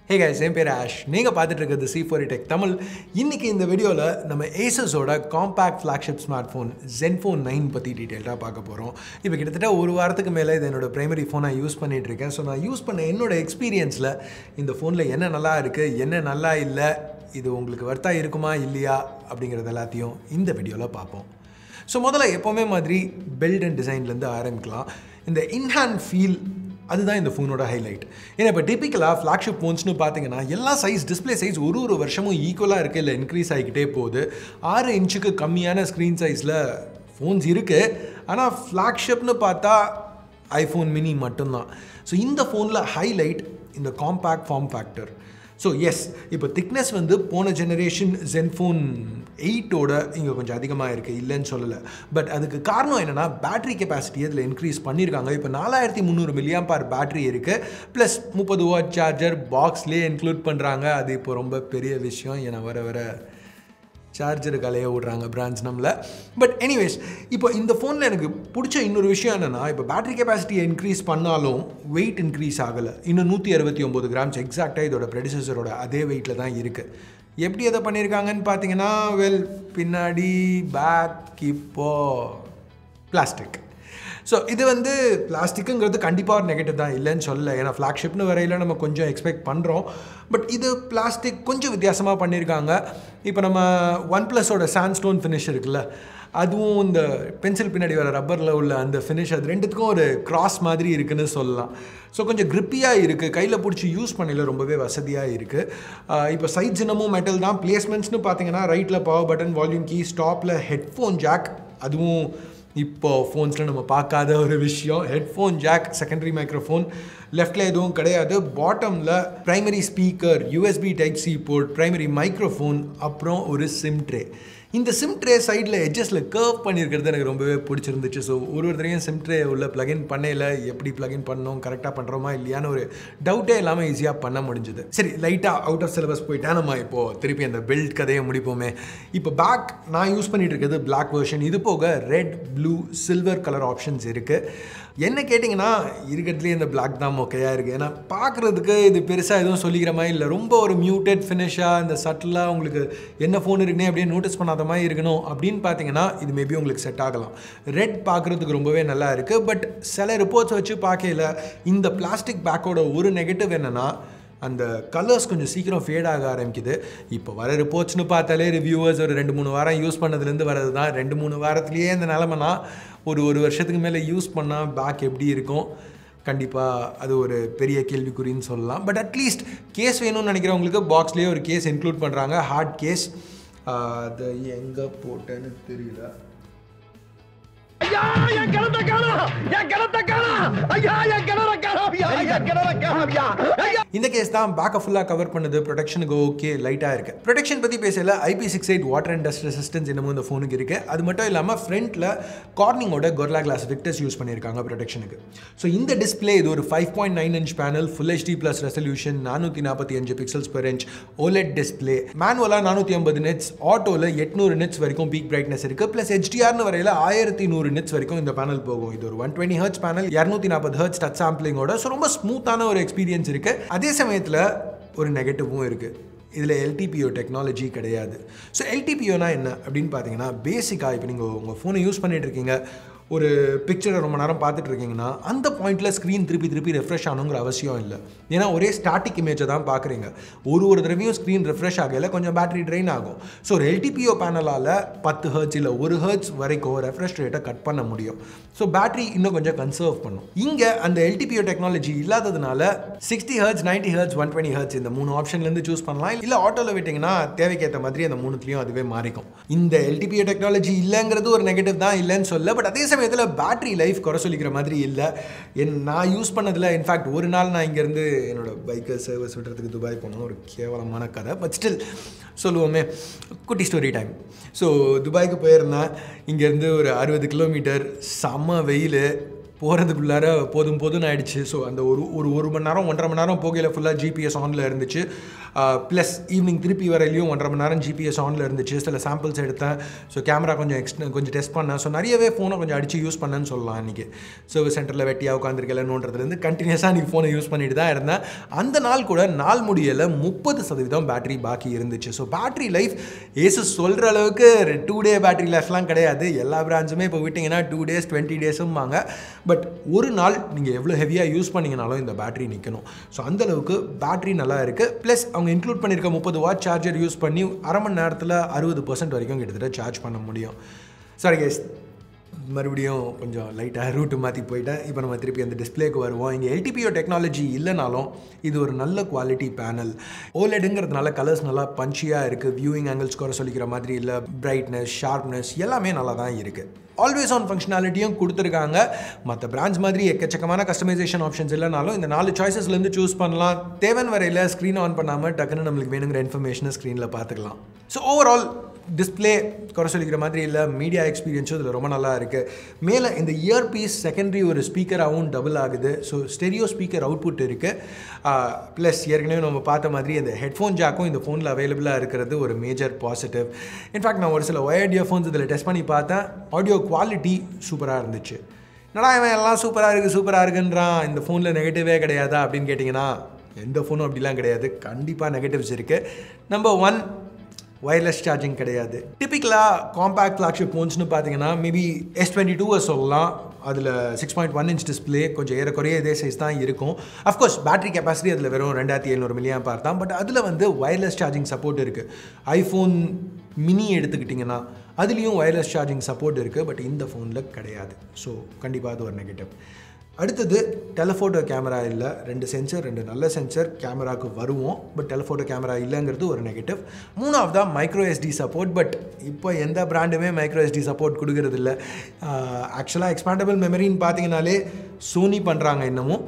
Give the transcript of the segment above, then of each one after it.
ஹே guys என் பேர் ash நீங்கள் பார்த்துட்டு இருக்கிறது சி ஃபோர் டெக் தமிழ் இன்னைக்கு இந்த வீடியோவில் நம்ம ஏசஸோட compact flagship smart phone Zenfone nine பற்றி டீட்டெயிலாக பார்க்க போகிறோம் இப்போ கிட்டத்தட்ட ஒரு வாரத்துக்கு மேலே இது என்னோட பிரைமரி ஃபோனாக யூஸ் பண்ணிட்டு இருக்கேன் ஸோ நான் யூஸ் பண்ண என்னோட எக்ஸ்பீரியன்ஸில் இந்த ஃபோனில் என்ன நல்லா இருக்குது என்ன நல்லா இல்லை இது உங்களுக்கு வர்த்தா இருக்குமா இல்லையா அப்படிங்கிறது எல்லாத்தையும் இந்த வீடியோவில் பார்ப்போம் ஸோ முதல்ல எப்போவுமே மாதிரி பில்ட் அண்ட் டிசைன்லேருந்து ஆரம்பிக்கலாம் இந்த இன்ஹேண்ட் ஃபீல் அதுதான் இந்த ஃபோனோட ஹைலைட் ஏன்னா இப்போ டிப்பிக்கலாக ஃப்ளாக்ஷிப் ஃபோன்ஸ்னு பார்த்தீங்கன்னா எல்லா சைஸ் டிஸ்பிளே சைஸ் ஒரு ஒரு வருஷமும் ஈக்குவலாக இருக்குது இல்லை இன்க்ரீஸ் ஆகிக்கிட்டே போகுது ஆறு இன்ச்சுக்கு கம்மியான ஸ்க்ரீன் சைஸில் ஃபோன்ஸ் இருக்குது ஆனால் ஃப்ளாக்ஷிப்னு பார்த்தா ஐஃபோன் மினி மட்டும்தான் ஸோ இந்த ஃபோனில் ஹைலைட் இந்த compact form factor so yes இப்போ திக்னஸ் வந்து போன ஜெனரேஷன் ஜென்ஃபோன் எயிட்டோட இங்கே கொஞ்சம் அதிகமாக இருக்குது இல்லைன்னு சொல்லலை பட் அதுக்கு காரணம் என்னென்னா பேட்டரி கெப்பாசிட்டி அதில் இன்க்ரீஸ் பண்ணியிருக்காங்க இப்போ நாலாயிரத்தி முந்நூறு மில்லியம் பார் பேட்டரி இருக்குது ப்ளஸ் முப்பது வாட் சார்ஜர் பாக்ஸ்லேயே இன்க்ளூட் பண்ணுறாங்க அது இப்போ ரொம்ப பெரிய விஷயம் ஏன்னா வர வர சார்ஜருக்கு அலைய விட்றாங்க பிராண்ட்ஸ் நம்மள பட் எனிவேஸ் இப்போ இந்த ஃபோனில் எனக்கு பிடிச்ச இன்னொரு விஷயம் என்னென்னா இப்போ பேட்டரி கெப்பாசிட்டியை இன்க்ரீஸ் பண்ணாலும் வெயிட் இன்க்ரீஸ் ஆகலை இன்னும் நூற்றி அறுபத்தி ஒம்பது கிராம்ஸ் எக்ஸாக்டாக இதோட ப்ரெடிசஸரோட அதே வெயிட்டில் தான் இருக்குது எப்படி அதை பண்ணியிருக்காங்கன்னு பார்த்தீங்கன்னா வெல் பின்னாடி பேக் இப்போ பிளாஸ்டிக் ஸோ இது வந்து பிளாஸ்டிக்குங்கிறது கண்டிப்பாக ஒரு நெகட்டிவ் தான் இல்லைன்னு சொல்லலை ஏன்னா ஃப்ளாக்ஷிப்னு வரையில் நம்ம கொஞ்சம் எக்ஸ்பெக்ட் பண்ணுறோம் பட் இது பிளாஸ்டிக் கொஞ்சம் வித்தியாசமாக பண்ணியிருக்காங்க இப்போ நம்ம ஒன் ப்ளஸோட சாண்ட்ஸ்டோன் ஃபினிஷ் இருக்குல்ல அதுவும் இந்த பென்சில் பின்னாடி வர ரப்பரில் உள்ள அந்த ஃபினிஷ் அது ரெண்டுத்துக்கும் ஒரு கிராஸ் மாதிரி இருக்குன்னு சொல்லலாம் ஸோ கொஞ்சம் கிரிப்பியாக இருக்குது கையில் பிடிச்சி யூஸ் பண்ணல ரொம்பவே வசதியாக இருக்குது இப்போ சைட் சின்னமும் மெட்டல் தான் பிளேஸ்மெண்ட்ஸ்னு பார்த்தீங்கன்னா ரைட்டில் பவர் பட்டன் வால்யூம் கீ ஸ்டாப்பில் ஹெட்ஃபோன் ஜாக் அதுவும் இப்போ ஃபோன்ஸில் நம்ம பார்க்காத ஒரு விஷயம் ஹெட்ஃபோன் ஜாக் செகண்டரி மைக்ரோஃபோன் லெஃப்டில் எதுவும் கிடையாது பாட்டமில் primary speaker USB type C port primary microphone அப்புறம் ஒரு சிம் ட்ரே இந்த சிம் ட்ரே சைடில் எட்ஜஸில் கர்வ் பண்ணியிருக்கிறது எனக்கு ரொம்பவே பிடிச்சிருந்துச்சு ஸோ ஒரு ஒருத்தரையும் சிம் ட்ரே உள்ள ப்ளகின் பண்ணையில் எப்படி ப்ளகின் பண்ணணும் கரெக்டாக பண்ணுறோமா இல்லையான்னு ஒரு டவுட்டே இல்லாமல் ஈஸியாக பண்ண முடிஞ்சுது சரி லைட்டாக அவுட் ஆஃப் சிலபஸ் போயிட்டா நம்ம இப்போது திருப்பி அந்த பில்ட் கதையை முடிப்போமே இப்போ பேக் நான் யூஸ் பண்ணிட்டு இருக்கிறது பிளாக் வெர்ஷன் இது போக red blue silver colour options இருக்குது என்ன கேட்டிங்கன்னா இருக்கிறதுலேயே இந்த பிளாக் தான் மொக்கையாக இருக்குது ஏன்னா பார்க்குறதுக்கு இது பெருசாக எதுவும் சொல்லிக்கிற மாதிரி இல்லை ரொம்ப ஒரு மியூட்டட் ஃபினிஷாக இந்த சட்டிலாக உங்களுக்கு என்ன ஃபோன் இருக்குன்னே அப்படியே நோட்டீஸ் பண்ணாத மாதிரி இருக்கணும் அப்படின்னு பார்த்தீங்கன்னா இது மேபி உங்களுக்கு செட் ஆகலாம் ரெட் பார்க்குறதுக்கு ரொம்பவே நல்லா இருக்குது பட் சில ரிப்போர்ட்ஸ் வச்சு பார்க்கல இந்த பிளாஸ்டிக் பேக்கோட ஒரு நெகட்டிவ் என்னென்னா அந்த கலர்ஸ் கொஞ்சம் சீக்கிரம் ஃபேட் ஆக ஆரம்பிக்குது இப்போ வர ரிப்போர்ட்ஸ்னு பார்த்தாலே ரிவ்யூவர்ஸ் ஒரு ரெண்டு மூணு வாரம் யூஸ் பண்ணதுலேருந்து வரது தான் ரெண்டு மூணு வாரத்துலேயே இந்த நிலமைனா ஒரு ஒரு வருஷத்துக்கு மேலே யூஸ் பண்ணால் பேக் எப்படி இருக்கும் கண்டிப்பாக அது ஒரு பெரிய கேள்விக்குறின்னு சொல்லலாம் பட் அட்லீஸ்ட் கேஸ் வேணும்னு நினைக்கிறவங்களுக்கு பாக்ஸ்லேயே ஒரு கேஸ் இன்க்ளூட் பண்ணுறாங்க ஹார்ட் கேஸ் அது எங்கே போட்டேன்னு தெரியல ஐயா என் கிணத்த காணோம் என் கிணத்த காணோம் ஐயா என் கிணற காணோம் ஐயா என் கிணற காணோம் ஐயா இந்த கேஸ் தான் பேக்கை ஃபுல்லாக கவர் பண்ணுது ப்ரொடெக்ஷனுக்கு ஓகே லைட்டாக இருக்குது ப்ரொடெக்ஷன் பற்றி பேசல IP six eight water and dust resistance என்னமோ இந்த ஃபோனுக்கு இருக்குது அது மட்டும் இல்லாமல் ஃப்ரண்ட்டில் கார்னிங்கோட கொர்லா கிளாஸ் விக்டர்ஸ் யூஸ் பண்ணியிருக்காங்க ப்ரொடெக்ஷனுக்கு ஸோ இந்த டிஸ்பிளே இது ஒரு five point nine inch panel full HD plus resolution நானூற்றி நாற்பத்தி அஞ்சு pixels per inch OLED display மேனுவலாக நானூற்றி ஐம்பது நெட்ஸ் ஆட்டோவில் எட்நூறு நெட்ஸ் வரைக்கும் பீக் பிரைட்னஸ் இருக்குது ப்ளஸ் ஹெச்டிஆர்னு வரையில் ஆயிரத்தி நூறு நெட்ஸ் வரைக்கும் இந்த பேனல் போகும் இது ஒரு ஒன் டுவெண்ட்டி ஹர்ட்ஸ் பேனல் இரநூத்தி நாற்பது ஹர்ட்ஸ் டச் சாம்பிளிங்கோட ஸோ ரொம்ப ஸ்மூத்தான ஒரு எக்ஸ்பீரியன்ஸ் இருக்குது அதே சமயத்தில் ஒரு நெகட்டிவும் இருக்குது இதில் எல்டிபிஓ டெக்னாலஜி கிடையாது ஸோ எல்டிபிஓனா என்ன அப்படின்னு பார்த்தீங்கன்னா பேசிக்காக இப்போ நீங்கள் உங்கள் ஃபோனை யூஸ் பண்ணிட்டு இருக்கீங்க ஒரு பிக்சரை ரொம்ப நேரம் பார்த்துட்டு இருக்கீங்கன்னா அந்த பாயிண்ட்டில் ஸ்க்ரீன் திருப்பி திருப்பி ரெஃப்ரெஷ் ஆகணுங்கிற அவசியம் இல்லை ஏன்னா ஒரே ஸ்டாட்டிக் இமேஜை தான் பார்க்குறீங்க ஒரு ஒரு தடவையும் ஸ்க்ரீன் ரெஃப்ரெஷ் ஆகல கொஞ்சம் பேட்டரி ட்ரெயின் ஆகும் ஸோ ஒரு எல்டிபிஓ பேனலால் பத்து ஹர்ட்ஸ் இல்லை ஒரு ஹர்ட்ஸ் வரைக்கும் ரெஃப்ரெஷ் ரேட்டை கட் பண்ண முடியும் ஸோ பேட்டரி இன்னும் கொஞ்சம் கன்சர்வ் பண்ணும் இங்கே அந்த எல்டிபிஓ டெக்னாலஜி இல்லாததுனால sixty hertz ninety hertz one twenty hertz இந்த மூணு ஆப்ஷன்லேருந்து சூஸ் பண்ணலாம் இல்லை ஆட்டோவில் விட்டிங்கன்னா தேவைக்கேற்ற மாதிரி அந்த மூணுத்துலேயும் அதுவே மாறிக்கும் இந்த எல்டிபிஓ டெக்னாலஜி இல்லைங்கிறது ஒரு நெகட்டிவ் தான் இல்லைன்னு சொல்ல பட் அதே சமயத்தில் பேட்டரி லைஃப் குறை சொல்லிக்கிற மாதிரி இல்லை என் நான் யூஸ் பண்ணதில் இன்ஃபேக்ட் ஒரு நாள் நான் இங்கேருந்து என்னோட பைக்கை சர்வீஸ் விடுறதுக்கு துபாய் போனோம் ஒரு கேவலமான கதை பட் ஸ்டில் சொல்லுவோமே குட்டி ஸ்டோரி டைம் ஸோ துபாய்க்கு போயிருந்தேன் இங்கேருந்து ஒரு அறுபது கிலோமீட்டர் செம்ம வெயில் போகிறதுக்குள்ளார போதும் போதும்னு ஆயிடுச்சு ஸோ அந்த ஒரு ஒரு ஒரு மணி நேரம் ஒன்றரை மணி நேரம் போகையில் ஃபுல்லாக ஜிபிஎஸ் ஆனில் இருந்துச்சு ப்ளஸ் ஈவினிங் திருப்பி வரையிலையும் ஒன்றரை மணி நேரம் ஜிபிஎஸ் ஆனில் இருந்துச்சு சில சாம்பிள்ஸ் எடுத்தேன் ஸோ கேமரா கொஞ்சம் எக்ஸ்ட் கொஞ்சம் டெஸ்ட் பண்ணேன் ஸோ நிறையவே ஃபோனை கொஞ்சம் அடித்து யூஸ் பண்ணேன்னு சொல்லலாம் இன்றைக்கி சர்வீஸ் சென்டரில் வெட்டியாக உட்காந்துருக்கலன்னுன்றதுலேருந்து கண்டினியூஸாக அன்றைக்கி ஃபோனை யூஸ் பண்ணிட்டு தான் இருந்தேன் அந்த நாள் கூட நாள் முடியல முப்பது சதவீதம் பேட்டரி பாக்கி இருந்துச்சு ஸோ பேட்டரி லைஃப் ஏசஸ் சொல்கிற அளவுக்கு டூ டே பேட்டரி லைஃப்லாம் கிடையாது எல்லா பிராண்ட்ஸுமே இப்போ விட்டிங்கன்னா டூ டேஸ் டுவெண்ட்டி டேஸும்பாங்க பட் ஒரு நாள் நீங்கள் எவ்வளோ ஹெவியாக யூஸ் பண்ணிங்கனாலும் இந்த பேட்டரி நிற்கணும் ஸோ அந்தளவுக்கு பேட்டரி நல்லா இருக்குது ப்ளஸ் அவங்க இன்க்ளூட் பண்ணியிருக்க முப்பது வாட் சார்ஜர் யூஸ் பண்ணி அரை மணி நேரத்தில் அறுபது பர்சன்ட் வரைக்கும் கிட்டத்தட்ட சார்ஜ் பண்ண முடியும் சாரி கேஸ் மறுபடியும் கொஞ்சம் லைட்டாக ரூட்டு மாற்றி போயிட்டேன் இப்போ நம்ம திருப்பி அந்த டிஸ்பிளேக்கு வருவோம் இங்கே எல்டிபிஓ டெக்னாலஜி இல்லைனாலும் இது ஒரு நல்ல குவாலிட்டி பேனல் ஓலெடுங்கிறதுனால கலர்ஸ் நல்லா பஞ்சியாக இருக்குது வியூவிங் ஆங்கிள்ஸ் குறை சொல்லிக்கிற மாதிரி இல்லை பிரைட்னஸ் ஷார்ப்னஸ் எல்லாமே நல்லா தான் இருக்குது ஆல்வேஸ் ஆன் ஃபங்க்ஷனாலிட்டியும் கொடுத்துருக்காங்க மற்ற பிராண்ட்ஸ் மாதிரி எக்கச்சக்கமான கஸ்டமைசேஷன் ஆப்ஷன்ஸ் இல்லைனாலும் இந்த நாலு சாய்ஸஸ்லேருந்து சூஸ் பண்ணலாம் தேவன் வரையில் ஸ்க்ரீன் ஆன் பண்ணாமல் டக்குன்னு நம்மளுக்கு வேணுங்கிற இன்ஃபர்மேஷனை ஸ்க்ரீனில் பார்த்துக்கலாம் ஸோ ஓவரால் டிஸ்பிளே குறை சொல்லிக்கிற மாதிரி இல்லை மீடியா எக்ஸ்பீரியன்ஸும் இதில் ரொம்ப நல்லா இருக்குது மேலே இந்த இயர் பீஸ் செகண்டரி ஒரு ஸ்பீக்கராகவும் டபுள் ஆகுது ஸோ ஸ்டெரியோ ஸ்பீக்கர் அவுட்புட் இருக்குது ப்ளஸ் ஏற்கனவே நம்ம பார்த்த மாதிரி இந்த ஹெட்ஃபோன் ஜாக்கும் இந்த ஃபோனில் அவைலபிளாக இருக்கிறது ஒரு மேஜர் பாசிட்டிவ் இன்ஃபேக்ட் நான் ஒரு சில ஒயர்ட் இயர்ஃபோன்ஸ் இதில் டெஸ்ட் பண்ணி பார்த்தேன் ஆடியோ குவாலிட்டி சூப்பராக இருந்துச்சு என்னடா இவன் எல்லாம் சூப்பராக இருக்குது சூப்பராக இருக்குன்றான் இந்த ஃபோனில் நெகட்டிவே கிடையாதா அப்படின்னு கேட்டிங்கன்னா எந்த ஃபோனும் அப்படிலாம் கிடையாது கண்டிப்பாக நெகட்டிவ்ஸ் இருக்குது நம்பர் ஒன் ஒயர்லெஸ் சார்ஜிங் கிடையாது டிப்பிக்கலாக காம்பேக்ட் ஃப்ளாக்ஷிப் ஃபோன்ஸ்னு பார்த்தீங்கன்னா மேபி எஸ் டுவெண்ட்டி டூவை சொல்லலாம் அதில் six point one inch display கொஞ்சம் ஏறக்குறைய இதே சைஸ் தான் இருக்கும் அஃப்கோர்ஸ் பேட்டரி கெப்பாசிட்டி அதில் வெறும் ரெண்டாயிரத்தி எழுநூறு மில்லியம் பார்த்தா பட் அதில் வந்து ஒயர்லெஸ் சார்ஜிங் சப்போர்ட் இருக்குது ஐஃபோன் மினி எடுத்துக்கிட்டிங்கன்னா அதுலேயும் ஒயர்லெஸ் சார்ஜிங் சப்போர்ட் இருக்குது பட் இந்த ஃபோனில் கிடையாது ஸோ கண்டிப்பாக அது ஒரு நெகட்டிவ் அடுத்தது டெலஃபோட்டோ கேமரா இல்லை ரெண்டு சென்சர் ரெண்டு நல்ல சென்சர் கேமராவுக்கு வருவோம் பட் டெலஃபோட்டோ கேமரா இல்லைங்கிறது ஒரு நெகட்டிவ் மூணாவது தான் மைக்ரோ எஸ்டி சப்போர்ட் பட் இப்போ எந்த பிராண்டுமே மைக்ரோ எஸ்டி சப்போர்ட் கொடுக்கறது இல்லை ஆக்சுவலாக எக்ஸ்பாண்டபிள் மெமரின்னு பார்த்தீங்கனாலே சோனி பண்ணுறாங்க இன்னமும்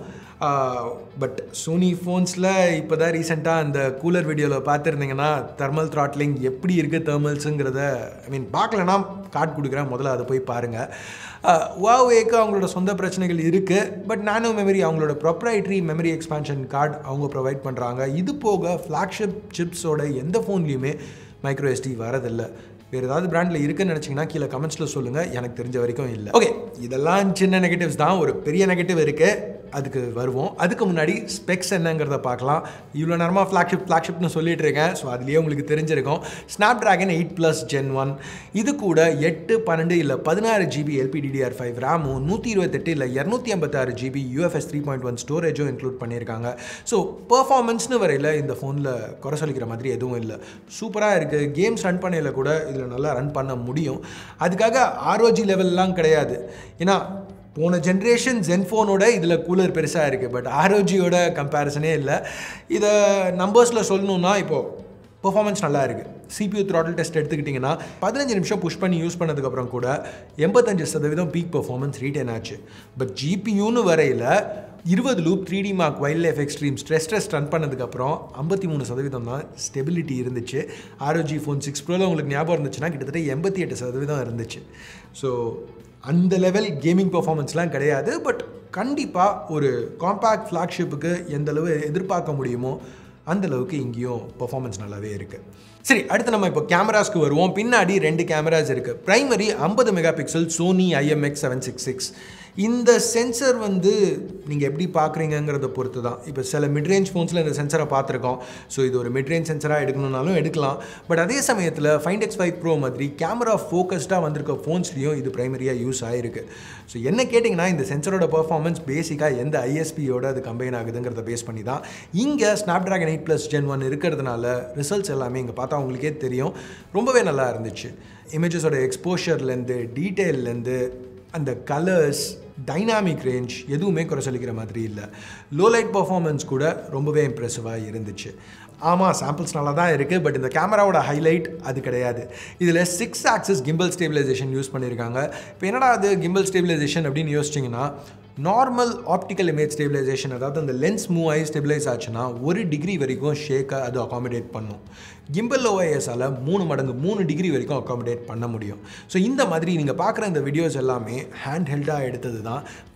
பட் சோனி ஃபோன்ஸில் இப்போ தான் ரீசெண்டாக அந்த கூலர் வீடியோவில் பார்த்துருந்தீங்கன்னா தெர்மல் த்ராட்லிங் எப்படி இருக்குது தெர்மல்ஸுங்கிறத ஐ மீன் பார்க்கலனா கார்டு கொடுக்குறேன் முதல்ல அதை போய் பாருங்கள் வாவேக்கு அவங்களோட சொந்த பிரச்சனைகள் இருக்குது பட் நானோ மெமரி அவங்களோட ப்ரொப்ரைட்ரி மெமரி எக்ஸ்பான்ஷன் கார்டு அவங்க ப்ரொவைட் பண்ணுறாங்க இது போக ஃப்ளாக்ஷிப் சிப்ஸோட எந்த ஃபோன்லேயுமே மைக்ரோ எஸ்டி வரதில்லை வேறு ஏதாவது பிராண்டில் இருக்குன்னு நினச்சிங்கன்னா கீழே கமெண்ட்ஸில் சொல்லுங்கள் எனக்கு தெரிஞ்ச வரைக்கும் இல்லை ஓகே இதெல்லாம் சின்ன நெகட்டிவ்ஸ் தான் ஒரு பெரிய நெகட்டிவ் இருக்குது அதுக்கு வருவோம் அதுக்கு முன்னாடி ஸ்பெக்ஸ் என்னங்கிறத பார்க்கலாம் இவ்வளோ நேரமாக ஃப்ளாக்ஷிப் ஃப்ளாக்ஷிப்னு சொல்லிட்டு இருக்கேன் ஸோ அதுலேயே உங்களுக்கு தெரிஞ்சிருக்கும் Snapdragon eight plus gen one இது கூட எட்டு பன்னெண்டு இல்லை பதினாறு ஜிபி எல்பிடிடிஆர் ஃபைவ் ரேமும் நூற்றி இருபத்தெட்டு இல்லை இரநூத்தி ஐம்பத்தாறு GB UFS three point one ஸ்டோரேஜும் இன்க்ளூட் பண்ணியிருக்காங்க ஸோ பர்ஃபார்மன்ஸ்னு வரையில் இந்த ஃபோனில் குறை சொல்லிக்கிற மாதிரி எதுவும் இல்லை சூப்பராக இருக்குது கேம்ஸ் ரன் பண்ணையில் கூட இதில் நல்லா ரன் பண்ண முடியும் அதுக்காக ஆர்ஓஜி லெவல்லாம் கிடையாது ஏன்னா போன ஜென்ரேஷன் ஜென்ஃபோனோட இதில் கூலர் பெருசாக இருக்குது பட் ஆர்ஓஜியோட கம்பேரிசனே இல்லை இதை நம்பர்ஸில் சொல்லணுன்னா இப்போது பெர்ஃபார்மன்ஸ் நல்லா இருக்குது சிபியூ த்ராட்டில் டெஸ்ட் எடுத்துக்கிட்டிங்கன்னா பதினஞ்சு நிமிஷம் புஷ் பண்ணி யூஸ் பண்ணதுக்கப்புறம் கூட எண்பத்தஞ்சு சதவீதம் பீக் பெர்ஃபார்மன்ஸ் ரீட்டைன் ஆச்சு பட் ஜிபியூன்னு வரையில் இருபது loop three D Mark Wild Life extreme stress test run பண்ணதுக்கப்புறம் ஐம்பத்தி மூணு சதவீதம் தான் ஸ்டெபிலிட்டி இருந்துச்சு ஆர்ஓஜி ஃபோன் சிக்ஸ் ப்ரோவில் உங்களுக்கு ஞாபகம் இருந்துச்சுன்னா கிட்டத்தட்ட எண்பத்தி எட்டு சதவீதம் இருந்துச்சு ஸோ அந்த லெவல் கேமிங் பர்ஃபார்மன்ஸ்லாம் கிடையாது பட் கண்டிப்பாக ஒரு காம்பேக்ட் ஃப்ளாக்ஷிப்புக்கு எந்த அளவு எதிர்பார்க்க முடியுமோ அந்த அளவுக்கு இங்கேயும் பர்ஃபார்மன்ஸ் நல்லாவே இருக்குது சரி அடுத்து நம்ம இப்போ கேமராஸ்க்கு வருவோம் பின்னாடி ரெண்டு கேமராஸ் இருக்குது ப்ரைமரி ஐம்பது mega pixel Sony IMX seven six six இந்த சென்சர் வந்து நீங்கள் எப்படி பார்க்குறீங்கிறத பொறுத்து தான் இப்போ சில மிட்ரேஞ்ச் ஃபோன்ஸில் இந்த சென்சரை பார்த்துருக்கோம் ஸோ இது ஒரு மிட்ரேஞ்ச் சென்சராக எடுக்கணும்னாலும் எடுக்கலாம் பட் அதே சமயத்தில் ஃபைண்ட் எக்ஸ் ஃபைவ் ப்ரோ மாதிரி கேமரா ஃபோக்கஸ்டாக வந்திருக்க ஃபோன்ஸ்லேயும் இது ப்ரைமரியாக யூஸ் ஆகிருக்கு ஸோ என்ன கேட்டிங்கன்னா இந்த சென்சரோட பர்ஃபார்மன்ஸ் பேசிக்காக எந்த ஐஎஸ்பியோட அது கம்பைன் ஆகுதுங்கிறத பேஸ் பண்ணி தான் இங்கே Snapdragon eight plus gen one இருக்கிறதுனால ரிசல்ட்ஸ் எல்லாமே இங்கே பார்த்தா உங்களுக்கே தெரியும் ரொம்பவே நல்லா இருந்துச்சு இமேஜஸோட எக்ஸ்போஷர்லேருந்து டீட்டெயில்லேருந்து அந்த கலர்ஸ் டைனாமிக் ரேஞ்ச் எதுவுமே குறை சொல்லிக்கிற மாதிரி இல்லை லோ லைட் பர்ஃபார்மன்ஸ் கூட ரொம்பவே இம்ப்ரெசிவாக இருந்துச்சு ஆமாம் சாம்பிள்ஸ் நல்லா தான் இருக்குது பட் இந்த கேமராவோட ஹைலைட் அது கிடையாது இதில் six axis gimbal stabilisation use பண்ணியிருக்காங்க இப்போ என்னடா அது கிம்பிள் ஸ்டேபிளைசேஷன் அப்படின்னு யோசிச்சிங்கன்னா நார்மல் ஆப்டிக்கல் இமேஜ் ஸ்டேபிளைசேஷன் அதாவது அந்த லென்ஸ் மூவ் ஆகி ஸ்டெபிளைஸ் ஆச்சுன்னா ஒரு டிகிரி வரைக்கும் ஷேக்கை அது அகாமடேட் பண்ணும் கிம்பிள் ஓஐஎஸால் மூணு மடங்கு மூணு டிகிரி வரைக்கும் அகாமடேட் பண்ண முடியும் ஸோ இந்த மாதிரி நீங்கள் பார்க்குற இந்த வீடியோஸ் எல்லாமே ஹேண்ட் ஹெல்டாக எடுத்தது தான்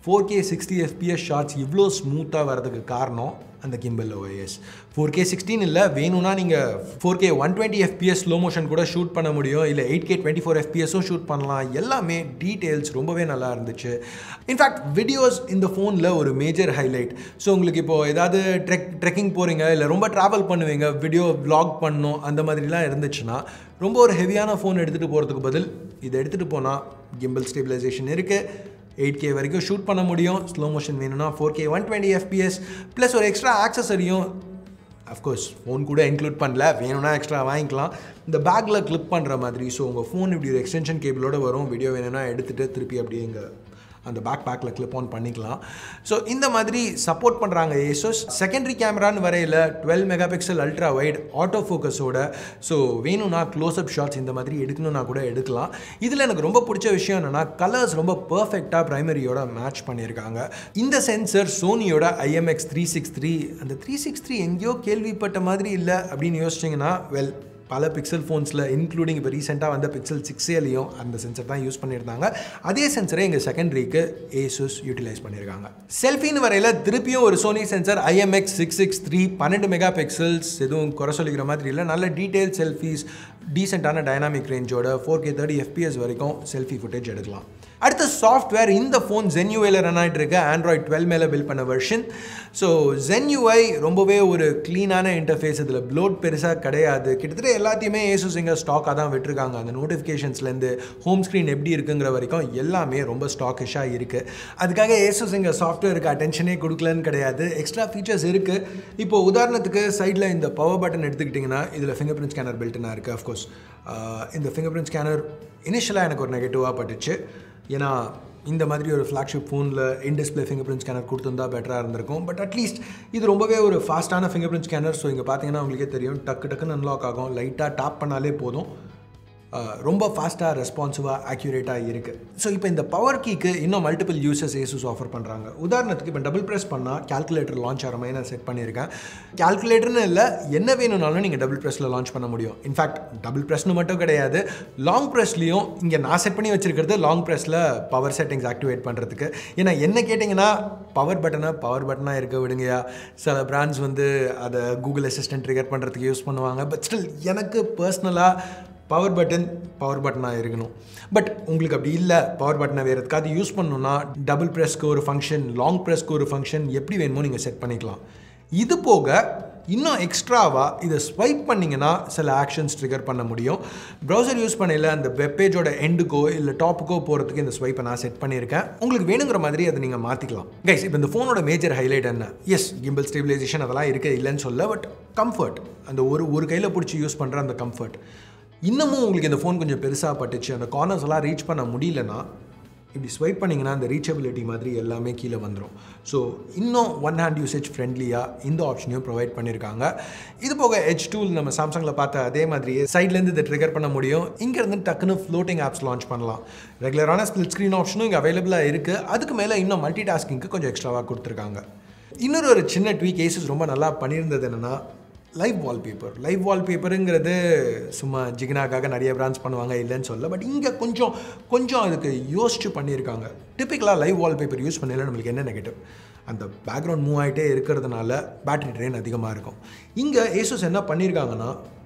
four K sixty FPS shots இவ்வளோ ஸ்மூத்தாக வரதுக்கு காரணம் அந்த gimbal OS four K sixteen இல்லை வேணும்னா நீங்கள் four K one twenty FPS slow motion கூட ஷூட் பண்ண முடியும் இல்லை எயிட் கே டுவெண்ட்டி ஃபோர் எஃபிஎஸும் ஷூட் பண்ணலாம் எல்லாமே டீட்டெயில்ஸ் ரொம்பவே நல்லா இருந்துச்சு இன்ஃபேக்ட் வீடியோஸ் இந்த ஃபோனில் ஒரு மேஜர் ஹைலைட் ஸோ உங்களுக்கு இப்போது ஏதாவது ட்ரெக் ட்ரெக்கிங் போகிறீங்க இல்லை ரொம்ப ட்ராவல் பண்ணுவீங்க வீடியோ vlog பண்ணணும் அந்த மாதிரிலாம் இருந்துச்சுன்னா ரொம்ப ஒரு ஹெவியான ஃபோன் எடுத்துகிட்டு போகிறதுக்கு பதில் இதை எடுத்துகிட்டு போனால் கிம்பிள் ஸ்டெபிலைசேஷன் இருக்குது எயிட் கே வரைக்கும் ஷூட் பண்ண முடியும் ஸ்லோ மோஷன் வேணும்னா four K one twenty FPS plus ஒரு எக்ஸ்ட்ரா ஆக்சசரியும் அஃப்கோர்ஸ் ஃபோன் கூட இன்க்ளூட் பண்ணல வேணும்னா எக்ஸ்ட்ரா வாங்கிக்கலாம் இந்த பேக்கில் கிளிப் பண்ணுற மாதிரி ஸோ உங்கள் ஃபோன் இப்படி ஒரு எக்ஸ்டென்ஷன் கேபிளோட வரும் வீடியோ வேணும்னா எடுத்துகிட்டு திருப்பி அப்படியே இங்கே அந்த பேக் பேக்கில் கிளிப் ஆன் பண்ணிக்கலாம் ஸோ இந்த மாதிரி சப்போர்ட் பண்ணுறாங்க ஏசோஸ் செகண்டரி கேமரான்னு வரையில் twelve mega pixel ultra wide auto ஃபோக்கஸோட ஸோ வேணும்னா க்ளோஸ்அப் ஷாட்ஸ் இந்த மாதிரி எடுக்கணும்னா கூட எடுக்கலாம் இதில் எனக்கு ரொம்ப பிடிச்ச விஷயம் என்னென்னா கலர்ஸ் ரொம்ப பர்ஃபெக்டாக ப்ரைமரியோட மேட்ச் பண்ணியிருக்காங்க இந்த சென்சர் சோனியோட ஐஎம்எக்ஸ் த்ரீ சிக்ஸ் த்ரீ அந்த த்ரீ சிக்ஸ் த்ரீ எங்கேயோ கேள்விப்பட்ட மாதிரி இல்லை அப்படின்னு யோசிச்சிங்கன்னா வெல் பல பிக்சல் ஃபோன்ஸில் இன்க்ளூடிங் இப்போ ரீசெண்டாக வந்த பிக்சல் சிக்ஸேலையும் அந்த சென்சர் தான் யூஸ் பண்ணியிருந்தாங்க அதே சென்சரை எங்கள் செகண்டரிக்கு ஏசூஸ் யூட்டிலைஸ் பண்ணியிருக்காங்க செல்ஃபின்னு வரையில் திருப்பியும் ஒரு Sony sensor IMX six six three பன்னெண்டு மெகா பிக்சல்ஸ் எதுவும் குறை சொல்லிக்கிற மாதிரி இல்லை நல்ல டீட்டெயில் செல்ஃபீஸ் டீசெண்டான டைனாமிக் ரேஞ்சோட ஃபோர் கே தேர்ட்டி எஃபிஎஸ் வரைக்கும் செல்ஃபி ஃபுட்டேஜ் எடுக்கலாம் அடுத்த சாஃப்ட்வேர் இந்த ஃபோன் ZenUI-ல ரன் ஆகிட்டு இருக்க ஆண்ட்ராய்ட் டுவெல் மேலே பில் பண்ண வெர்ஷன் ஸோ ZenUI ரொம்பவே ஒரு க்ளீனான இன்டர்ஃபேஸ் இதில் ப்ளோட் பெருசாக கிடையாது கிட்டத்தட்ட எல்லாத்தையுமே ஏசூஸ் இங்கே ஸ்டாக்காக தான் விட்டுருக்காங்க அந்த நோட்டிஃபிகேஷன்ஸ்லேருந்து ஹோம் ஸ்க்ரீன் எப்படி இருக்குங்கிற வரைக்கும் எல்லாமே ரொம்ப ஸ்டாக்கிஷாக இருக்குது அதுக்காக ஏசூஸ் இங்கே சாஃப்ட்வேருக்கு அட்டென்ஷனே கொடுக்கலன்னு கிடையாது எக்ஸ்ட்ரா ஃபீச்சர்ஸ் இருக்குது இப்போ உதாரணத்துக்கு சைடில் இந்த பவர் பட்டன் எடுத்துக்கிட்டிங்கன்னா இதில் ஃபிங்கர் பிரிண்ட் ஸ்கேனர் பில்ட்டுனா இருக்குது அஃப்கோர்ஸ் இந்த ஃபிங்கர் பிரிண்ட் ஸ்கேனர் இனிஷியலாக எனக்கு ஒரு நெகட்டிவாக பட்டுச்சு ஏன்னா இந்த மாதிரி ஒரு ஃப்ளாக்ஷிப் ஃபோனில் in display fingerprint scanner கொடுத்துருந்தா பெட்டராக இருந்திருக்கும் பட் அட்லீஸ்ட் இது ரொம்பவே ஒரு ஃபாஸ்ட்டான ஃபிங்கர் பிரிண்ட் ஸ்கேனர் ஸோ இங்கே பார்த்தீங்கன்னா உங்களுக்கே தெரியும் டக்கு டக்குன்னு அன்லாக் ஆகும் லைட்டாக டாப் பண்ணாலே போதும் அஹ், ரொம்ப ஃபாஸ்ட்டாக ரெஸ்பான்சிவாக ஆக்யூரேட்டாக இருக்குது ஸோ இப்போ இந்த பவர் கீக்கு இன்னும் மல்டிபிள் யூசஸ் ஏசூஸ் ஆஃபர் பண்ணுறாங்க உதாரணத்துக்கு இப்போ டபுள் ப்ரெஸ் பண்ணால் கால்குலேட்டர் லான்ச் ஆகிற மாதிரி நான் செட் பண்ணியிருக்கேன் கால்குலேட்டர்னு இல்லை என்ன வேணும்னாலும் நீங்கள் டபுள் ப்ரெஸ்ஸில் லான்ச் பண்ண முடியும் இன்ஃபேக்ட் டபுள் ப்ரெஸ்னு மட்டும் கிடையாது லாங் ப்ரெஸ்லையும் இங்கே நான் செட் பண்ணி வச்சிருக்கிறது லாங் ப்ரெஸ்ஸில் பவர் செட்டிங்ஸ் ஆக்டிவேட் பண்ணுறதுக்கு ஏன்னா என்ன கேட்டிங்கன்னா பவர் பட்டனை பவர் பட்டனாக இருக்க விடுங்கயா சில பிராண்ட்ஸ் வந்து அதை கூகுள் அசிஸ்டன்ட் ட்ரிகர் பண்ணுறதுக்கு யூஸ் பண்ணுவாங்க பட் ஸ்டில் எனக்கு பர்சனலாக பவர் பட்டன் பவர் பட்டனாக இருக்கணும் பட் உங்களுக்கு அப்படி இல்லை பவர் பட்டனை வேறு எதுக்காவது யூஸ் பண்ணணும்னா டபுள் ப்ரெஸ்க்கு ஒரு ஃபங்க்ஷன் லாங் ப்ரெஸ்க்கு ஒரு ஃபங்க்ஷன் எப்படி வேணுமோ நீங்கள் செட் பண்ணிக்கலாம் இது போக இன்னும் எக்ஸ்ட்ராவாக இதை ஸ்வைப் பண்ணிங்கன்னா சில ஆக்ஷன்ஸ் ட்ரிகர் பண்ண முடியும் ப்ரௌசர் யூஸ் பண்ணல அந்த வெப்பேஜோட எண்டுக்கோ இல்லை டாப்புக்கோ போகிறதுக்கு இந்த ஸ்வைப்பை நான் செட் பண்ணியிருக்கேன் உங்களுக்கு வேணுங்கிற மாதிரி அதை நீங்கள் மாற்றிக்கலாம் கைஸ் இப்போ இந்த ஃபோனோட மேஜர் ஹைலைட் என்ன எஸ் கிம்பிள் ஸ்டெபிலைசேஷன் அதெல்லாம் இருக்க இல்லைன்னு சொல்ல பட் கம்ஃபர்ட் அந்த ஒரு ஒரு கையில் பிடிச்சி யூஸ் பண்ணுற அந்த கம்ஃபர்ட் இன்னமும் உங்களுக்கு இந்த ஃபோன் கொஞ்சம் பெருசாக பட்டுச்சு அந்த கார்னர்ஸ் எல்லாம் ரீச் பண்ண முடியலன்னா இப்படி ஸ்வைப் பண்ணிங்கன்னா அந்த ரீச்சபிலிட்டி மாதிரி எல்லாமே கீழே வந்துடும் ஸோ இன்னும் ஒன் ஹேண்ட் யூசேஜ் ஃப்ரெண்ட்லியாக இந்த ஆப்ஷனையும் ப்ரொவைட் பண்ணியிருக்காங்க இது போக ஹெச் டூல் நம்ம சாம்சங்கில் பார்த்த அதே மாதிரியே சைட்லேருந்து இதை ட்ரிகர் பண்ண முடியும் இங்கேருந்து டக்குன்னு ஃப்ளோட்டிங் ஆப்ஸ் லான்ச் பண்ணலாம் ரெகுலரான ஸ்பிளிட் ஸ்க்ரீன் ஆப்ஷனும் இங்கே அவைலபிளாக இருக்குது அதுக்கு மேலே இன்னும் மல்டி டாஸ்கிங்க்கு கொஞ்சம் எக்ஸ்ட்ராவாக கொடுத்துருக்காங்க இன்னொரு ஒரு சின்ன ட்வீக் ஏசஸ் ரொம்ப நல்லா பண்ணியிருந்தது என்னென்னா லைவ் வால்பேப்பர் லைவ் வால்பேப்பருங்கிறது சும்மா ஜிகினாக்காக நிறைய பிராண்ட்ஸ் பண்ணுவாங்க இல்லைன்னு சொல்ல பட் இங்கே கொஞ்சம் கொஞ்சம் அதுக்கு யோசிச்சு பண்ணியிருக்காங்க டிப்பிக்கலாக லைவ் வால்பேப்பர் யூஸ் பண்ணல நம்மளுக்கு என்ன நெகட்டிவ் அந்த பேக்ரவுண்ட் மூவ் ஆகிட்டே இருக்கிறதுனால பேட்டரி ட்ரெயின் அதிகமாக இருக்கும் இங்கே ஏசஸ் என்ன பண்ணியிருக்காங்கன்னா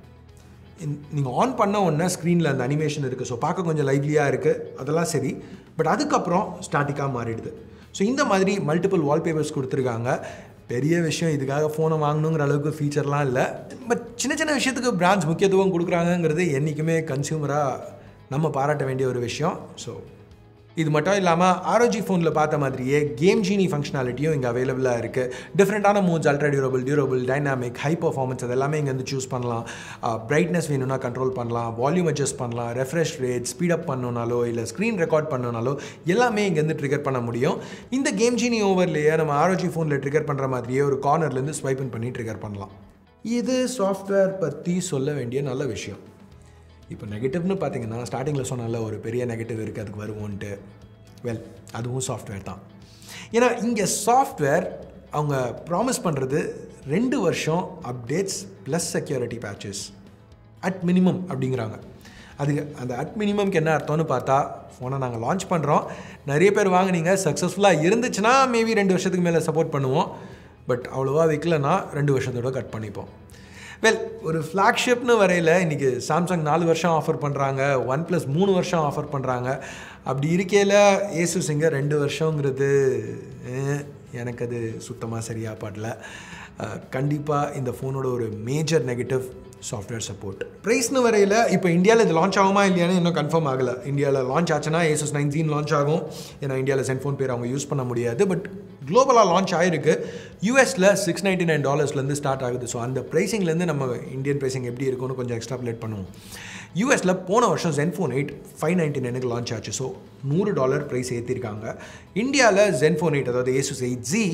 நீங்கள் ஆன் பண்ண உடனே ஸ்க்ரீனில் அந்த அனிமேஷன் இருக்குது ஸோ பார்க்க கொஞ்சம் லைவ்லியாக இருக்குது அதெல்லாம் சரி பட் அதுக்கப்புறம் ஸ்டாட்டிக்காக மாறிடுது ஸோ இந்த மாதிரி மல்டிபிள் வால்பேப்பர்ஸ் கொடுத்துருக்காங்க பெரிய விஷயம் இதுக்காக ஃபோனை வாங்கணுங்கிற அளவுக்கு ஃபீச்சர்லாம் இல்லை பட் சின்ன சின்ன விஷயத்துக்கு பிராண்ட்ஸ் முக்கியத்துவம் கொடுக்குறாங்கங்கிறது என்றைக்குமே கன்சியூமராக நம்ம பாராட்ட வேண்டிய ஒரு விஷயம் ஸோ இது மட்டும் இல்லாமல் ஆரோஜி ஃபோனில் பார்த்த மாதிரியே கேம் ஜீனி ஃபங்க்ஷனாலிட்டியும் இங்கே அவைலபிளாக இருக்குது டிஃப்ரெண்ட்டான modes ultra durable durable dynamic high performance அது எல்லாமே இங்கே வந்து சூஸ் பண்ணலாம் பிரைட்னஸ் வேணும்னா கண்ட்ரோல் பண்ணலாம் வால்யூம் அட்ஜஸ்ட் பண்ணலாம் ரெஃப்ரெஷ் ரேட் ஸ்பீடப் பண்ணணுனாலோ இல்லை ஸ்க்ரீன் ரெக்கார்ட் பண்ணணுனாலோ எல்லாமே இங்கேருந்து ட்ரிகர் பண்ண முடியும் இந்த கேம் ஜீனி ஓவர்லேயே நம்ம ஆரோஜி ஃபோனில் ட்ரிகர் பண்ணுற மாதிரியே ஒரு கார்னர்லேருந்து ஸ்வைப்பன் பண்ணி ட்ரிகர் பண்ணலாம் இது சாஃப்ட்வேர் பற்றி சொல்ல வேண்டிய நல்ல விஷயம் இப்போ நெகட்டிவ்னு பார்த்தீங்கன்னா ஸ்டார்டிங்கில் சொன்னால ஒரு பெரிய நெகட்டிவ் இருக்குது அதுக்கு வருவோன்ட்டு வெல் அதுவும் சாஃப்ட்வேர் தான் ஏன்னா இங்கே சாஃப்ட்வேர் அவங்க ப்ராமிஸ் பண்ணுறது ரெண்டு வருஷம் updates plus security patches at minimum அப்படிங்கிறாங்க அதுக்கு அந்த அட் மினிமம்க்கு என்ன அர்த்தம்னு பார்த்தா ஃபோனை நாங்கள் லான்ச் பண்ணுறோம் நிறைய பேர் வாங்குனீங்க சக்ஸஸ்ஃபுல்லாக இருந்துச்சுன்னா மேபி ரெண்டு வருஷத்துக்கு மேலே சப்போர்ட் பண்ணுவோம் பட் அவ்வளோவா விற்கலன்னா ரெண்டு வருஷத்தோட கட் பண்ணிப்போம் வெல் ஒரு ஃப்ளாக்ஷிப்னு வரையில் இன்றைக்கி சாம்சங் நாலு வருஷம் ஆஃபர் பண்ணுறாங்க ஒன் ப்ளஸ் மூணு வருஷம் ஆஃபர் பண்ணுறாங்க அப்படி இருக்கையில் ஏசுஸ் இங்கே ரெண்டு வருஷங்கிறது அஹ், எனக்கு அது சுத்தமாக சரியாக படல கண்டிப்பாக இந்த ஃபோனோட ஒரு மேஜர் நெகட்டிவ் சாஃப்ட்வேர் சப்போர்ட் ப்ரைஸ்னு வரையில் இப்போ இந்தியாவில் இது லான்ச் ஆகுமா இல்லையான்னு இன்னும் கன்ஃபார்ம் ஆகலை இந்தியாவில் லான்ச் ஆச்சுன்னா ஏசஸ் நைன் ஜீன் லான்ச் ஆகும் ஏன்னா இந்தியாவில் சென்ஃபோன் பேர் அவங்க யூஸ் பண்ண முடியாது பட் குளோபலாக லான்ச் ஆகிருக்கு யூஎஸில் சிக்ஸ் நைன்ட்டி நைன் டாலர்ஸ்லேருந்து ஸ்டார்ட் ஆகுது ஸோ அந்த ப்ரைஸிங்லேருந்து நம்ம இந்தியன் ப்ரைஸிங் எப்படி இருக்கும்னு கொஞ்சம் எக்ஸ்ட்ராப்லேட் பண்ணுவோம் யூஎஸில் போன வருஷம் ஜென்ஃபோன் எயிட் ஃபைவ் நைன்ட்டி நைனுக்கு லான்ச் ஆச்சு ஸோ நூறு டாலர் ப்ரைஸ் ஏற்றிருக்காங்க இந்தியாவில் ஜென்ஃபோன் எயிட் அதாவது ஏசுஸ் எயிட் ஜி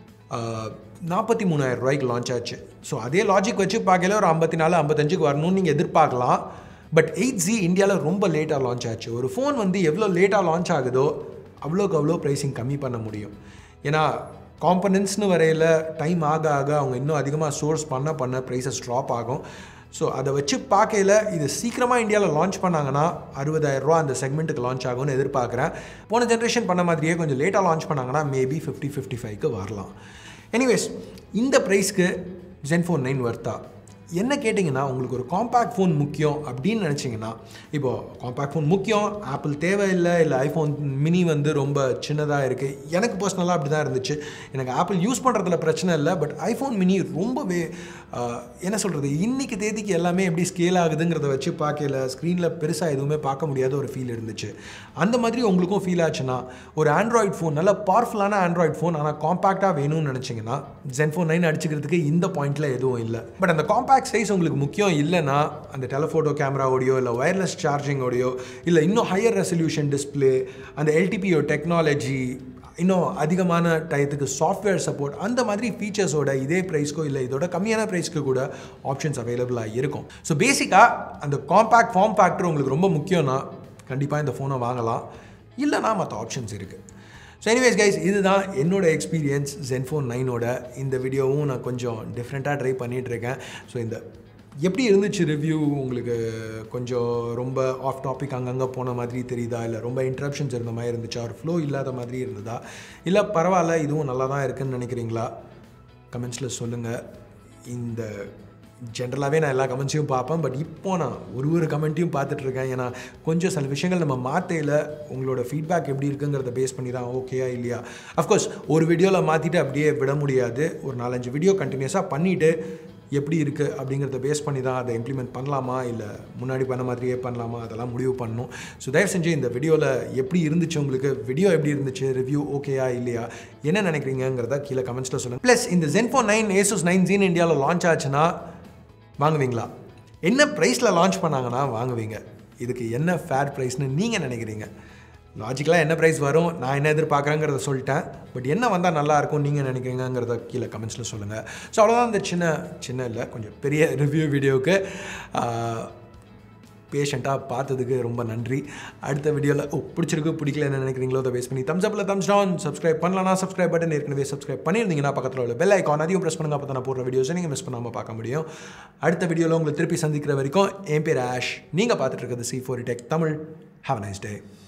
நாற்பத்தி மூணாயிரம் ரூபாய்க்கு லான்ச் ஆச்சு ஸோ அதே லாஜிக் வச்சு பார்க்கல ஒரு ஐம்பத்தி நாலு ஐம்பத்தஞ்சுக்கு வரணும்னு நீங்கள் எதிர்பார்க்கலாம் பட் எயிட் ஜி இந்தியாவில் ரொம்ப லேட்டாக லான்ச் ஆச்சு ஒரு ஃபோன் வந்து எவ்வளோ லேட்டாக லான்ச் ஆகுதோ அவ்வளோக்கு அவ்வளோ ப்ரைஸிங் கம்மி பண்ண முடியும் ஏன்னா காம்பனன்ட்ஸ்னு வரையில் டைம் ஆக ஆக அவங்க இன்னும் அதிகமாக சோர்ஸ் பண்ண பண்ண ப்ரைஸஸ் ட்ராப் ஆகும் ஸோ அதை வச்சு பார்க்கையில் இது சீக்கிரமாக இந்தியாவில் லான்ச் பண்ணாங்கன்னா அறுபதாயிரம் ரூபா அந்த செக்மெண்ட்டுக்கு லான்ச் ஆகும்னு எதிர்பார்க்குறேன் போன ஜென்ரேஷன் பண்ண மாதிரியே கொஞ்சம் லேட்டாக லான்ச் பண்ணாங்கன்னா மேபி ஃபிஃப்டி ஃபிஃப்டி ஃபைவ்க்கு வரலாம் எனிவேஸ் இந்த ப்ரைஸ்க்கு ஜென்ஃபோன் நைன் வர்த்தா என்ன கேட்டிங்கன்னா உங்களுக்கு ஒரு காம்பேக்ட் ஃபோன் முக்கியம் அப்படின்னு நினச்சிங்கன்னா இப்போது காம்பேக்ட் ஃபோன் முக்கியம் ஆப்பிள் தேவையில்லை இல்லை ஐஃபோன் மினி வந்து ரொம்ப சின்னதாக இருக்குது எனக்கு பர்சனலாக அப்படி தான் இருந்துச்சு எனக்கு ஆப்பிள் யூஸ் பண்ணுறதுல பிரச்சனை இல்லை பட் ஐஃபோன் மினி ரொம்பவே ஆஹ், என்ன சொல்கிறது இன்றைக்கி தேதிக்கு எல்லாமே எப்படி ஸ்கேல் ஆகுதுங்கிறத வச்சு பார்க்கல ஸ்க்ரீனில் பெருசாக எதுவுமே பார்க்க முடியாத ஒரு ஃபீல் இருந்துச்சு அந்த மாதிரி உங்களுக்கும் ஃபீல் ஆச்சுன்னா ஒரு ஆண்ட்ராய்ட் ஃபோன் நல்ல பவர்ஃபுல்லான ஆண்ட்ராய்ட் ஃபோன் ஆனால் காம்பேக்டாக வேணும்னு நினச்சிங்கன்னா ஜென்ஃபோன் நைன் அடிச்சுக்கிறதுக்கு இந்த பாயிண்ட்டில் எதுவும் இல்லை பட் அந்த காம்பேக்ட் சைஸ் உங்களுக்கு முக்கியம் இல்லைன்னா அந்த டெலஃபோட்டோ கேமராவோடையோ இல்லை ஒயர்லெஸ் சார்ஜிங்கோடையோ இல்லை இன்னும் ஹையர் ரெசல்யூஷன் டிஸ்பிளே அந்த எல்டிபிஓ டெக்னாலஜி இன்னும் அதிகமான டயத்துக்கு சாஃப்ட்வேர் சப்போர்ட் அந்த மாதிரி ஃபீச்சர்ஸோட இதே ப்ரைஸ்க்கோ இல்லை இதோட கம்மியான ப்ரைஸ்க்கு கூட ஆப்ஷன்ஸ் அவைலபிளாக இருக்கும் ஸோ பேசிக்காக அந்த காம்பேக்ட் ஃபார்ம் ஃபேக்டர் உங்களுக்கு ரொம்ப முக்கியம்னா கண்டிப்பாக இந்த ஃபோனை வாங்கலாம் இல்லைனா மற்ற ஆப்ஷன்ஸ் இருக்குது ஸோ எனிவேஸ் கைஸ் இதுதான் என்னோட எக்ஸ்பீரியன்ஸ் ஜென்ஃபோன் நைனோட இந்த வீடியோவும் நான் கொஞ்சம் டிஃப்ரெண்ட்டாக ட்ரை பண்ணிகிட்ருக்கேன் ஸோ இந்த எப்படி இருந்துச்சு ரிவ்யூ உங்களுக்கு கொஞ்சம் ரொம்ப ஆஃப் டாபிக் அங்கங்கே போன மாதிரி தெரியுதா இல்லை ரொம்ப இன்ட்ரப்ஷன்ஸ் இருந்த மாதிரி இருந்துச்சா ஒரு ஃப்ளோ இல்லாத மாதிரி இருந்ததா இல்லை பரவாயில்ல இதுவும் நல்லா தான் இருக்குன்னு நினைக்கிறீங்களா கமெண்ட்ஸில் சொல்லுங்கள் இந்த ஜென்ரலாகவே நான் எல்லா கமெண்ட்ஸையும் பார்ப்பேன் பட் இப்போ நான் ஒரு ஒரு கமெண்ட்டையும் பார்த்துட்டு இருக்கேன் ஏன்னா கொஞ்சம் சில விஷயங்கள் நம்ம மாற்றையில் உங்களோட ஃபீட்பேக் எப்படி இருக்குங்கிறத பேஸ் பண்ணி தான் ஓகேயா இல்லையா அஃப்கோர்ஸ் ஒரு வீடியோவில் மாற்றிட்டு அப்படியே விட முடியாது ஒரு நாலஞ்சு வீடியோ கண்டினியூஸாக பண்ணிவிட்டு எப்படி இருக்குது அப்படிங்கிறத பேஸ் பண்ணி தான் அதை இம்ப்ளிமெண்ட் பண்ணலாமா இல்லை முன்னாடி பண்ண மாதிரியே பண்ணலாமா அதெல்லாம் முடிவு பண்ணணும் ஸோ தயவு செஞ்சு இந்த வீடியோவில் எப்படி இருந்துச்சு உங்களுக்கு வீடியோ எப்படி இருந்துச்சு ரிவ்யூ ஓகேயா இல்லையா என்ன நினைக்கிறீங்கிறத கீழே கமெண்ட்ஸில் சொல்லுங்கள் ப்ளஸ் இந்த ZenFone nine Asus nine Z இந்தியாவில் லான்ச் ஆச்சுன்னா வாங்குவீங்களா என்ன ப்ரைஸில் லான்ச் பண்ணாங்கன்னா வாங்குவீங்க இதுக்கு என்ன ஃபேர் ப்ரைஸ்னு நீங்கள் நினைக்கிறீங்க லாஜிக்கலாக என்ன ப்ரைஸ் வரும் நான் என்ன எதிர்பார்க்குறேங்கிறத சொல்லிட்டேன் பட் என்ன வந்தால் நல்லா இருக்கும் நீங்கள் நினைக்கிறீங்கிறத கீழே கமெண்ட்ஸில் சொல்லுங்கள் ஸோ அவ்வளோதான் இந்த சின்ன சின்ன இல்லை கொஞ்சம் பெரிய ரிவ்யூ வீடியோவுக்கு பேஷண்ட்டாக பார்த்ததுக்கு ரொம்ப நன்றி அடுத்த வீடியோவில் ஓ பிடிச்சிருக்கு பிடிக்கல என்ன நினைக்கிறீங்களோ அதை பேஸ் பண்ணி தம்ஸ் அப்பில் தம்ஸ் டவுன் சப்ஸ்கிரைப் பண்ணலனா சப்ஸ்கிரைப் பட்டன் ஏற்கனவே சப்ஸ்கிரைப் பண்ணியிருந்தீங்கன்னா பக்கத்தில் உள்ள பெல் ஐக்கான் அதையும் ப்ரெஸ் பண்ணுங்க அப்போ தான் நான் போடுற வீடியோஸை நீங்கள் மிஸ் பண்ணாமல் பார்க்க முடியும் அடுத்த வீடியோவில் உங்களை திருப்பி சந்திக்கிற வரைக்கும் என் பேர் ஆஷ் நீங்கள் பார்த்துட்டு இருக்கிறது C four tech Tamil have nice day